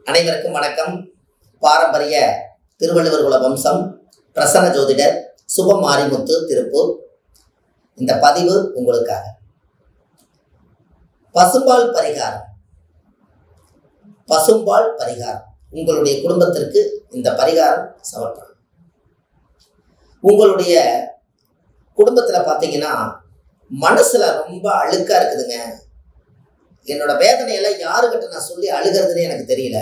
அனைவருக்கும் வணக்கம் பாரம்பரிய திருவள்ளுவர் குல வம்சம் பிரசன்ன ஜோதிடர் சுபம் மாரிமுத்து திருப்பூர் இந்த பதிவு உங்களுக்காக பசும்பால் பரிகாரம் பசும்பால் பரிகாரம் உங்களுடைய குடும்பத்திற்கு இந்த பரிகாரம் சமர்ப்பணம் உங்களுடைய குடும்பத்துல பார்த்தீங்கன்னா மனசுல ரொம்ப அழுக்கா இருக்குதுங்க என்னோட வேதனையெல்லாம் யாருக்கிட்ட நான் சொல்லி அழுகிறதுனே எனக்கு தெரியல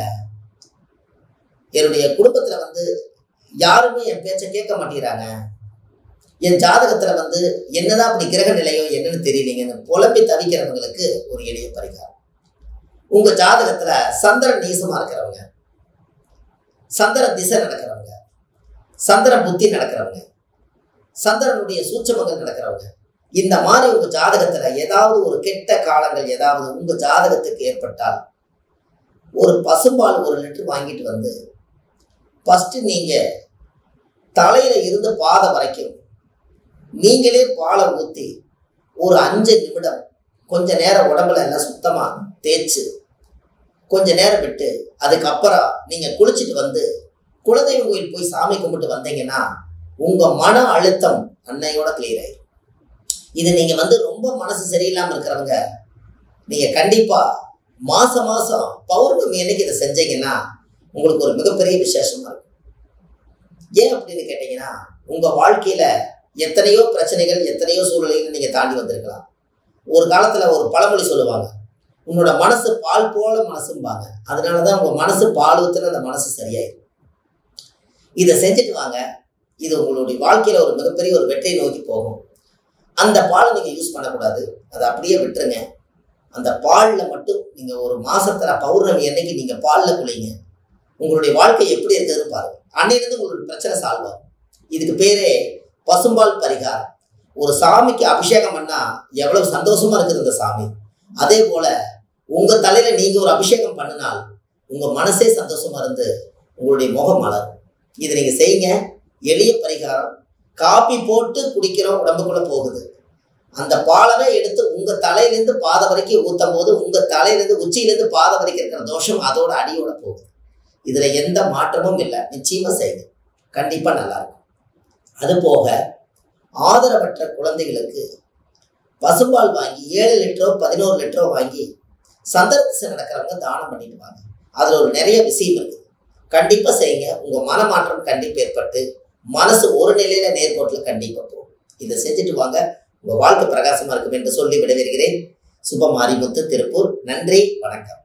என்னுடைய குடும்பத்துல வந்து யாருமே என் பேச்சை கேட்க மாட்டேங்கிறாங்க என் ஜாதகத்துல வந்து என்னதான் அப்படி கிரக நிலையோ என்னன்னு தெரியலீங்கன்னு புலம்பி தவிக்கிறவங்களுக்கு ஒரு எளிய பரிகாரம் உங்க ஜாதகத்துல சந்திரன் நீசமா இருக்கிறவங்க சந்திர திசை நடக்கிறவங்க சந்திர புத்தி நடக்கிறவங்க சந்திரனுடைய சூட்சமங்கள் நடக்கிறவங்க இந்த மாதிரி உங்க ஜாதகத்துல ஏதாவது ஒரு கெட்ட காலங்கள் ஏதாவது உங்க ஜாதகத்துக்கு ஏற்பட்டால் ஒரு பசும்பால் ஒரு லிட்டர் வாங்கிட்டு வந்து ஃபர்ஸ்ட் நீங்க தலையில இருந்து பாதம் வரைக்கும் நீங்களே பாலை ஊத்தி ஒரு அஞ்சு நிமிடம் கொஞ்ச நேரம் உடம்புல எல்லாம் சுத்தமா தேய்ச்சு கொஞ்ச நேரம் விட்டு அதுக்கப்புறம் நீங்க குளிச்சுட்டு வந்து குலதெய்வ கோயில் போய் சாமி கும்பிட்டு வந்தீங்கன்னா உங்க மன அழுத்தம் அன்னையோட கிளியர் ஆயிடும் இது நீங்க வந்து ரொம்ப மனசு சரியில்லாம இருக்கிறவங்க நீங்க கண்டிப்பா மாசம் மாசம் பௌர்ணமி அன்னைக்கு இதை செஞ்சீங்கன்னா உங்களுக்கு ஒரு மிகப்பெரிய விசேஷமா இருக்கும் ஏன் அப்படின்னு கேட்டீங்கன்னா உங்க வாழ்க்கையில எத்தனையோ பிரச்சனைகள் எத்தனையோ சூழ்நிலைகள் நீங்க தாண்டி வந்திருக்கலாம் ஒரு காலத்துல ஒரு பழமொழி சொல்லுவாங்க உன்னோட மனசு பால் போல மனசும்பாங்க அதனாலதான் உங்க மனசு பால் ஊத்துன அந்த மனசு சரியாயிடும் இதை செஞ்சுட்டு வாங்க இது உங்களுடைய வாழ்க்கையில ஒரு மிகப்பெரிய ஒரு வெற்றியை நோக்கி போகும் அந்த பாலை நீங்க யூஸ் பண்ணக்கூடாது அதை அப்படியே விட்டுருங்க அந்த பாலில் மட்டும் நீங்க ஒரு மாசத்துல பௌர்ணமி அன்னைக்கு நீங்க பாலில் குளிங்க உங்களுடைய வாழ்க்கை எப்படி இருக்குதுன்னு பாருங்க அன்னையிலிருந்து உங்களுடைய பிரச்சனை சால்வ் ஆகும் இதுக்கு பேரே பசும்பால் பரிகாரம் ஒரு சாமிக்கு அபிஷேகம் பண்ணா எவ்வளவு சந்தோஷமா இருக்குது இந்த சாமி அதே போல உங்க தலையில நீங்க ஒரு அபிஷேகம் பண்ணினால் உங்க மனசே சந்தோஷமா இருந்து உங்களுடைய முகம் மலரும் இதை நீங்க செய்யுங்க எளிய பரிகாரம் காப்பி போட்டு குடிக்கிறோம் உடம்புக்குள்ள போகுது அந்த பாலவே எடுத்து உங்க தலையிலேருந்து பாதை வரைக்கும் ஊத்தும் போது உங்க தலையிலேருந்து உச்சியிலேருந்து பாதை வரைக்கும் இருக்கிற தோஷம் அதோட அடியோட போகுது இதுல எந்த மாற்றமும் இல்லை நிச்சயமா செய்யுங்க கண்டிப்பா நல்லா இருக்கும் அது போக ஆதரவற்ற குழந்தைகளுக்கு பசும்பால் வாங்கி ஏழு லிட்டரோ பதினோரு லிட்டரோ வாங்கி சந்தர்ப்பம் நடக்கிறவங்க தானம் பண்ணிட்டு வாங்க அதுல ஒரு நிறைய விஷயம் இருக்கு கண்டிப்பா செய்யுங்க உங்க மனமாற்றம் கண்டிப்பா ஏற்பட்டு மனசு ஒரு நிலையில நேர்கோட்டுல கண்டிப்பா போகும் இதை செஞ்சுட்டு வாங்க உங்க வாழ்க்கை பிரகாசமா இருக்கும் என்று சொல்லி விடைபெறுகிறேன் சுபமாரிமுத்து திருப்பூர் நன்றி வணக்கம்